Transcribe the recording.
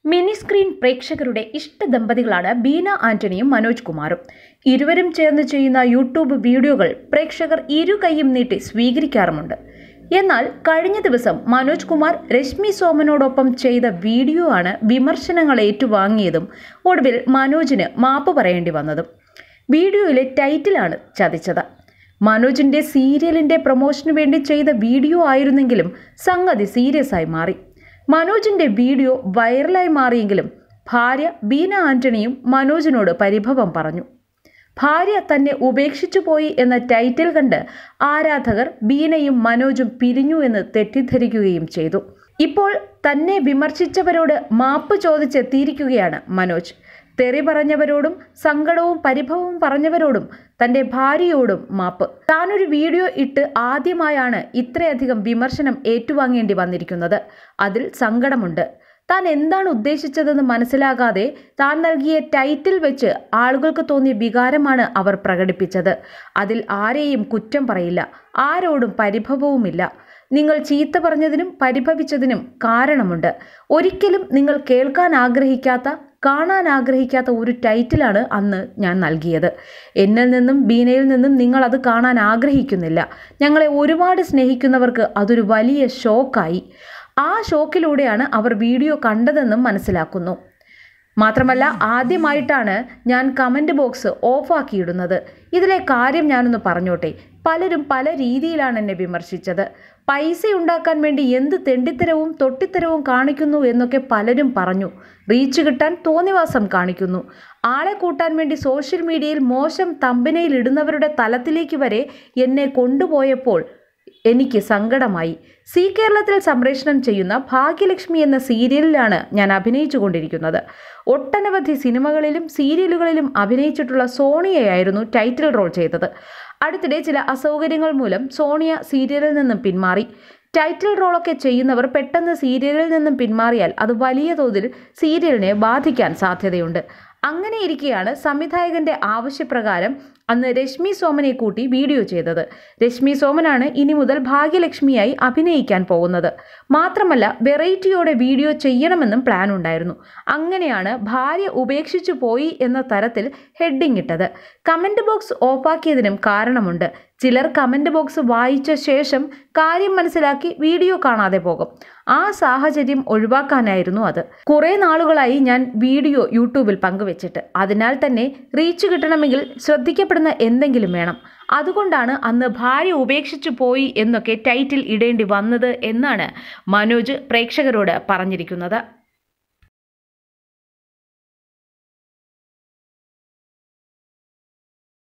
mini screen പ്രേക്ഷകരുടെ ഇഷ്ട ദമ്പതികളാണ് ബീന ആന്റണിയും മനോജ് കുമാറും ഇരുവരും ചേർന്ന് ചെയ്യുന്ന യൂട്യൂബ് വീഡിയോകൾ പ്രേക്ഷകർ ഇരു കൈയും നീട്ടി സ്വീകരിക്കാറുമുണ്ട് എന്നാൽ കഴിഞ്ഞ ദിവസം മനോജ് കുമാർ രശ്മി സോമനോടൊപ്പം ചെയ്ത വീഡിയോ ആണ് വിമർശനങ്ങൾ ഏറ്റുവാങ്ങിയതും ഒടുവിൽ മനോജിന് മാപ്പ് പറയേണ്ടി വന്നതും വീഡിയോയിലെ ടൈറ്റിലാണ് ചതിച്ചത് മനോജിന്റെ സീരിയലിന്റെ പ്രൊമോഷന് വേണ്ടി ചെയ്ത വീഡിയോ ആയിരുന്നെങ്കിലും സംഗതി സീരിയസ് ആയി മാറി മനോജിന്റെ വീഡിയോ വൈറലായി മാറിയെങ്കിലും ഭാര്യ ബീന ആന്റണിയും മനോജിനോട് പരിഭവം പറഞ്ഞു ഭാര്യ തന്നെ ഉപേക്ഷിച്ചു പോയി എന്ന ടൈറ്റിൽ കണ്ട് ആരാധകർ ബീനയും മനോജും പിരിഞ്ഞു എന്ന് തെറ്റിദ്ധരിക്കുകയും ചെയ്തു ഇപ്പോൾ തന്നെ വിമർശിച്ചവരോട് മാപ്പ് ചോദിച്ചെത്തിയിരിക്കുകയാണ് മനോജ് തെറി പറഞ്ഞവരോടും സങ്കടവും പരിഭവവും പറഞ്ഞവരോടും തന്റെ ഭാര്യയോടും മാപ്പ് താനൊരു വീഡിയോ ഇട്ട് ആദ്യമായാണ് ഇത്രയധികം വിമർശനം ഏറ്റുവാങ്ങേണ്ടി വന്നിരിക്കുന്നത് അതിൽ സങ്കടമുണ്ട് താൻ എന്താണ് ഉദ്ദേശിച്ചതെന്ന് മനസ്സിലാകാതെ താൻ നൽകിയ ടൈറ്റിൽ വെച്ച് ആളുകൾക്ക് തോന്നിയ വികാരമാണ് അവർ പ്രകടിപ്പിച്ചത് അതിൽ ആരെയും കുറ്റം പറയില്ല ആരോടും പരിഭവവുമില്ല നിങ്ങൾ ചീത്ത പറഞ്ഞതിനും പരിഭവിച്ചതിനും കാരണമുണ്ട് ഒരിക്കലും നിങ്ങൾ കേൾക്കാൻ ആഗ്രഹിക്കാത്ത കാണാൻ ആഗ്രഹിക്കാത്ത ഒരു ടൈറ്റിലാണ് അന്ന് ഞാൻ നൽകിയത് എന്നിൽ നിന്നും ബീനയിൽ നിന്നും നിങ്ങൾ അത് കാണാൻ ആഗ്രഹിക്കുന്നില്ല ഞങ്ങളെ ഒരുപാട് സ്നേഹിക്കുന്നവർക്ക് അതൊരു വലിയ ഷോക്കായി ആ ഷോക്കിലൂടെയാണ് അവർ വീഡിയോ കണ്ടതെന്നും മനസ്സിലാക്കുന്നു മാത്രമല്ല ആദ്യമായിട്ടാണ് ഞാൻ കമൻറ്റ് ബോക്സ് ഓഫാക്കിയിടുന്നത് ഇതിലെ കാര്യം ഞാനൊന്ന് പറഞ്ഞോട്ടെ പലരും പല രീതിയിലാണ് എന്നെ വിമർശിച്ചത് പൈസ ഉണ്ടാക്കാൻ വേണ്ടി എന്ത് തെണ്ടിത്തരവും തൊട്ടിത്തരവും കാണിക്കുന്നു എന്നൊക്കെ പലരും പറഞ്ഞു റീച്ച് കിട്ടാൻ തോന്നിവാസം കാണിക്കുന്നു ആളെ കൂട്ടാൻ വേണ്ടി സോഷ്യൽ മീഡിയയിൽ മോശം തമ്പനയിൽ ഇടുന്നവരുടെ തലത്തിലേക്ക് വരെ എന്നെ കൊണ്ടുപോയപ്പോൾ എനിക്ക് സങ്കടമായി സി കേരളത്തിൽ സംപ്രേഷണം ചെയ്യുന്ന ഭാഗ്യലക്ഷ്മി എന്ന സീരിയലിലാണ് ഞാൻ അഭിനയിച്ചു കൊണ്ടിരിക്കുന്നത് ഒട്ടനവധി സിനിമകളിലും സീരിയലുകളിലും അഭിനയിച്ചിട്ടുള്ള സോണിയയായിരുന്നു ടൈറ്റിൽ റോൾ ചെയ്തത് അടുത്തിടെ ചില അസൗകര്യങ്ങൾ മൂലം സോണിയ സീരിയലിൽ നിന്നും പിന്മാറി ടൈറ്റിൽ റോളൊക്കെ ചെയ്യുന്നവർ പെട്ടെന്ന് സീരിയലിൽ നിന്നും പിന്മാറിയാൽ അത് വലിയ തോതിൽ സീരിയലിനെ ബാധിക്കാൻ സാധ്യതയുണ്ട് അങ്ങനെ ഇരിക്കെയാണ് സംവിധായകന്റെ ആവശ്യപ്രകാരം അന്ന് രശ്മി സോമനെ കൂട്ടി വീഡിയോ ചെയ്തത് രശ്മി സോമനാണ് ഇനി മുതൽ ഭാഗ്യലക്ഷ്മിയായി അഭിനയിക്കാൻ പോകുന്നത് മാത്രമല്ല വെറൈറ്റിയോടെ വീഡിയോ ചെയ്യണമെന്നും പ്ലാൻ ഉണ്ടായിരുന്നു അങ്ങനെയാണ് ഭാര്യ ഉപേക്ഷിച്ചു പോയി എന്ന തരത്തിൽ ഹെഡിങ് ഇട്ടത് കമൻറ്റ് ബോക്സ് ഓഫാക്കിയതിനും കാരണമുണ്ട് ചിലർ കമൻറ്റ് ബോക്സ് വായിച്ച ശേഷം കാര്യം മനസ്സിലാക്കി വീഡിയോ കാണാതെ പോകും ആ സാഹചര്യം ഒഴിവാക്കാനായിരുന്നു അത് കുറേ നാളുകളായി ഞാൻ വീഡിയോ യൂട്യൂബിൽ പങ്കുവച്ചിട്ട് അതിനാൽ തന്നെ റീച്ച് കിട്ടണമെങ്കിൽ ശ്രദ്ധിക്കപ്പെടുന്ന എന്തെങ്കിലും വേണം അതുകൊണ്ടാണ് അന്ന് ഭാര്യ ഉപേക്ഷിച്ചു പോയി എന്നൊക്കെ ടൈറ്റിൽ ഇടേണ്ടി വന്നത് എന്നാണ് മനോജ് പ്രേക്ഷകരോട് പറഞ്ഞിരിക്കുന്നത്